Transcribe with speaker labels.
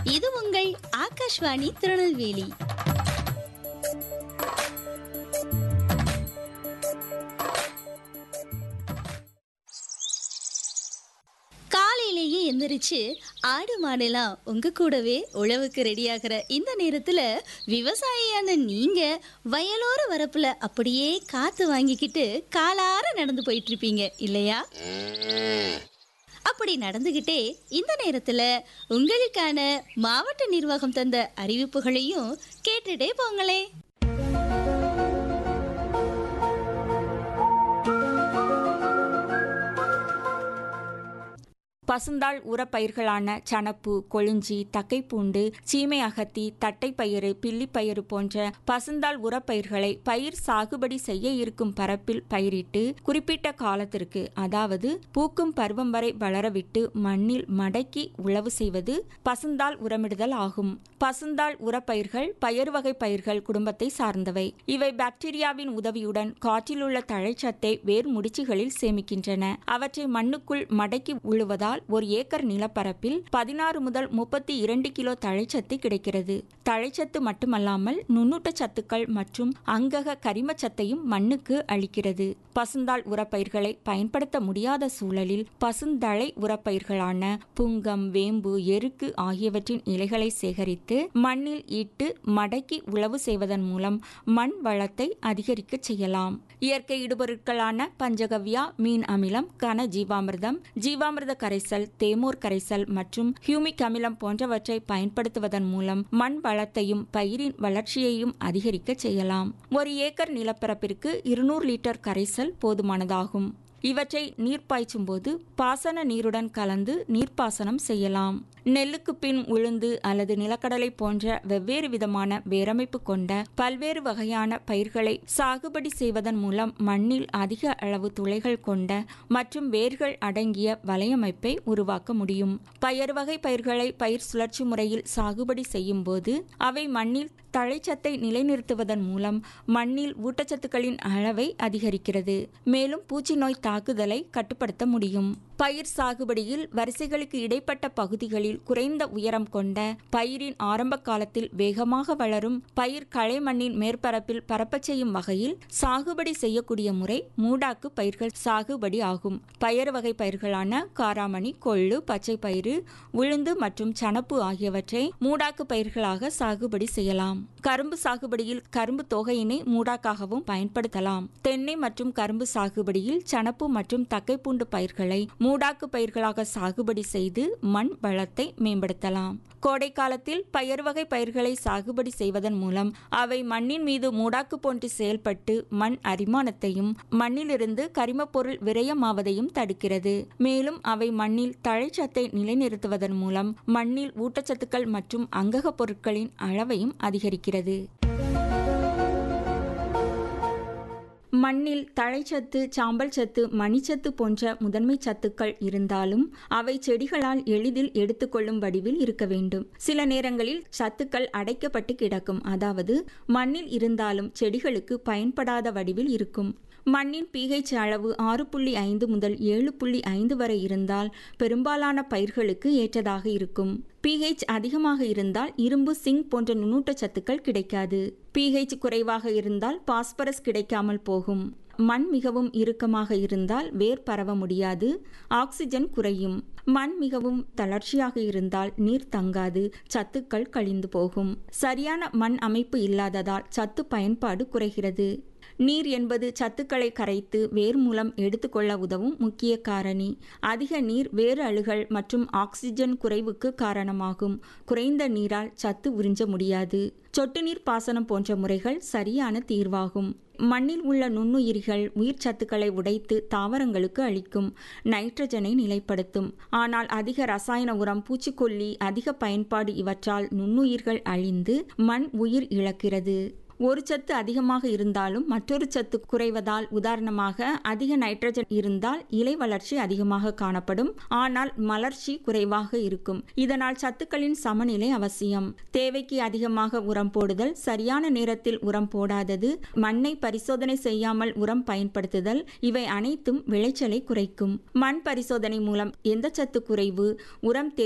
Speaker 1: இது உங்கள் ஆகாஷ்வாணி திருநெல்வேலி காலையிலேயே எந்திரிச்சு ஆடு மாடெல்லாம் உங்க கூடவே உழவுக்கு ரெடியாகிற இந்த நேரத்துல விவசாயியான நீங்க வயலோர வரப்புல அப்படியே காத்து வாங்கிக்கிட்டு காலார நடந்து போயிட்டு இருப்பீங்க இல்லையா அப்படி நடந்துகிட்டே இந்த நேரத்துல உங்களுக்கான மாவட்ட நிர்வாகம் தந்த அறிவிப்புகளையும் கேட்டுட்டே போங்களே
Speaker 2: பசுந்தாள் உரப்பயிர்களான சணப்பு கொழிஞ்சி தக்கைப்பூண்டு சீமை அகத்தி தட்டைப்பயிறு பில்லிப்பயிறு போன்ற பசுந்தாள் உரப்பயிர்களை பயிர் சாகுபடி செய்ய இருக்கும் பரப்பில் பயிரிட்டு குறிப்பிட்ட காலத்திற்கு அதாவது பூக்கும் பருவம் வரை வளரவிட்டு மண்ணில் மடக்கி உழவு செய்வது பசுந்தாள் உரமிடுதல் ஆகும் பசுந்தாள் உரப்பயிர்கள் பயறு வகை பயிர்கள் குடும்பத்தை சார்ந்தவை இவை பாக்டீரியாவின் உதவியுடன் காற்றில் உள்ள தழைச்சத்தை வேர் முடிச்சுகளில் சேமிக்கின்றன அவற்றை மண்ணுக்குள் மடக்கி உழுவதால் ஒரு ஏக்கர் நிலப்பரப்பில் பதினாறு முதல் முப்பத்தி இரண்டு கிலோ தழைச்சத்து கிடைக்கிறது தழைச்சத்து மட்டுமல்லாமல் நுண்ணூட்ட சத்துக்கள் மற்றும் அங்கக கரிமச்சத்தையும் மண்ணுக்கு அளிக்கிறது பசுந்தாள் உரப்பயிர்களை பயன்படுத்த முடியாத சூழலில் பசுந்தழை உரப்பயிர்களான புங்கம் வேம்பு எருக்கு ஆகியவற்றின் இலைகளை சேகரித்து மண்ணில் இட்டு மடக்கி உழவு செய்வதன் மூலம் மண் வளத்தை அதிகரிக்க செய்யலாம் இயற்கை இடுபொருட்களான பஞ்சகவ்யா மீன் அமிலம் கன ஜீவாமிர்தம் ஜீவாமிர்த கரைசல் தேமூர் கரைசல் மற்றும் ஹியூமிக் அமிலம் போன்றவற்றை பயன்படுத்துவதன் மூலம் மண் வளத்தையும் பயிரின் வளர்ச்சியையும் அதிகரிக்க செய்யலாம் ஒரு ஏக்கர் நிலப்பரப்பிற்கு இருநூறு லிட்டர் கரைசல் போதுமானதாகும் இவற்றை நீர் பாய்ச்சும் போது பாசன நீருடன் கலந்து நீர்ப்பாசனம் செய்யலாம் நெல்லுக்கு பின் உளுந்து அல்லது நிலக்கடலை போன்ற வெவ்வேறு விதமான வேரமைப்பு கொண்ட பல்வேறு வகையான பயிர்களை சாகுபடி செய்வதன் மூலம் மண்ணில் அதிக அளவு துளைகள் கொண்ட மற்றும் வேர்கள் அடங்கிய வலையமைப்பை உருவாக்க முடியும் பயறு வகை பயிர்களை பயிர் சுழற்சி முறையில் சாகுபடி செய்யும் போது அவை மண்ணில் தழைச்சத்தை நிலைநிறுத்துவதன் மூலம் மண்ணில் ஊட்டச்சத்துக்களின் அளவை அதிகரிக்கிறது மேலும் பூச்சி நோய் தாக்குதலை கட்டுப்படுத்த முடியும் பயிர் சாகுபடியில் வரிசைகளுக்கு இடைப்பட்ட பகுதிகளில் குறைந்த உயரம் கொண்ட பயிரின் ஆரம்ப காலத்தில் வேகமாக வளரும் பயிர் களை மண்ணின் மேற்பரப்பில் பரப்பச் செய்யும் வகையில் சாகுபடி செய்யக்கூடிய முறை மூடாக்கு பயிர்கள் சாகுபடி ஆகும் பயறு வகை பயிர்களான காராமணி கொள்ளு பச்சை பயிறு உளுந்து மற்றும் சணப்பு ஆகியவற்றை மூடாக்கு பயிர்களாக சாகுபடி செய்யலாம் கரும்பு சாகுபடியில் கரும்பு தொகையினை மூடாக்காகவும் பயன்படுத்தலாம் தென்னை மற்றும் கரும்பு சாகுபடியில் சணப்பு மற்றும் தக்கைப்பூண்டு பயிர்களை மூடாக்கு பயிர்களாக சாகுபடி செய்து மண் வளத்தை மேம்படுத்தலாம் கோடை காலத்தில் பயறு வகை பயிர்களை சாகுபடி செய்வதன் மூலம் அவை மண்ணின் மீது மூடாக்கு போன்று செயல்பட்டு மண் அரிமானத்தையும் மண்ணிலிருந்து கரிமப்பொருள் விரயமாவதையும் தடுக்கிறது மேலும் அவை மண்ணில் தழைச்சத்தை நிலைநிறுத்துவதன் மூலம் மண்ணில் ஊட்டச்சத்துக்கள் மற்றும் அங்கக பொருட்களின் அளவையும் அதிகரிக்கிறது மண்ணில் தழைச்சத்து சாம்பல் சத்து மணிச்சத்து போன்ற முதன்மை சத்துக்கள் இருந்தாலும் அவை செடிகளால் எளிதில் எடுத்துக்கொள்ளும் வடிவில் இருக்க வேண்டும் சில நேரங்களில் சத்துக்கள் அடைக்கப்பட்டு கிடக்கும் அதாவது மண்ணில் இருந்தாலும் செடிகளுக்கு பயன்படாத வடிவில் இருக்கும் மண்ணின் பிஹெச் அளவு ஆறு புள்ளி ஐந்து முதல் ஏழு புள்ளி ஐந்து வரை இருந்தால் பெரும்பாலான பயிர்களுக்கு ஏற்றதாக இருக்கும் பிஹெச் அதிகமாக இருந்தால் இரும்பு சிங்க் போன்ற நுண்ணூட்ட சத்துக்கள் கிடைக்காது பிஹெச் குறைவாக இருந்தால் பாஸ்பரஸ் கிடைக்காமல் போகும் மண் மிகவும் இறுக்கமாக இருந்தால் வேர் பரவ முடியாது ஆக்சிஜன் குறையும் மண் மிகவும் தளர்ச்சியாக இருந்தால் நீர் தங்காது சத்துக்கள் கழிந்து போகும் சரியான மண் அமைப்பு இல்லாததால் சத்து பயன்பாடு குறைகிறது நீர் என்பது சத்துக்களை கரைத்து வேர் மூலம் எடுத்துக்கொள்ள உதவும் முக்கிய காரணி அதிக நீர் வேறு அழுகல் மற்றும் ஆக்சிஜன் குறைவுக்கு காரணமாகும் குறைந்த நீரால் சத்து உறிஞ்ச முடியாது சொட்டு நீர் பாசனம் போன்ற முறைகள் சரியான தீர்வாகும் மண்ணில் உள்ள நுண்ணுயிரிகள் உயிர் சத்துக்களை உடைத்து தாவரங்களுக்கு அளிக்கும் நைட்ரஜனை நிலைப்படுத்தும் ஆனால் அதிக ரசாயன உரம் பூச்சிக்கொல்லி அதிக பயன்பாடு இவற்றால் நுண்ணுயிர்கள் அழிந்து மண் உயிர் இழக்கிறது ஒரு சத்து அதிகமாக இருந்தாலும் மற்றொரு சத்து குறைவதால் உதாரணமாக அதிக நைட்ரஜன் இருந்தால் இலை வளர்ச்சி அதிகமாக காணப்படும் ஆனால் மலர்ச்சி குறைவாக இருக்கும் இதனால் சத்துக்களின் சமநிலை அவசியம் தேவைக்கு அதிகமாக உரம் போடுதல் சரியான நேரத்தில் உரம் போடாதது மண்ணை பரிசோதனை செய்யாமல் உரம் பயன்படுத்துதல் இவை அனைத்தும் விளைச்சலை குறைக்கும் மண் பரிசோதனை மூலம் எந்த சத்து குறைவு உரம்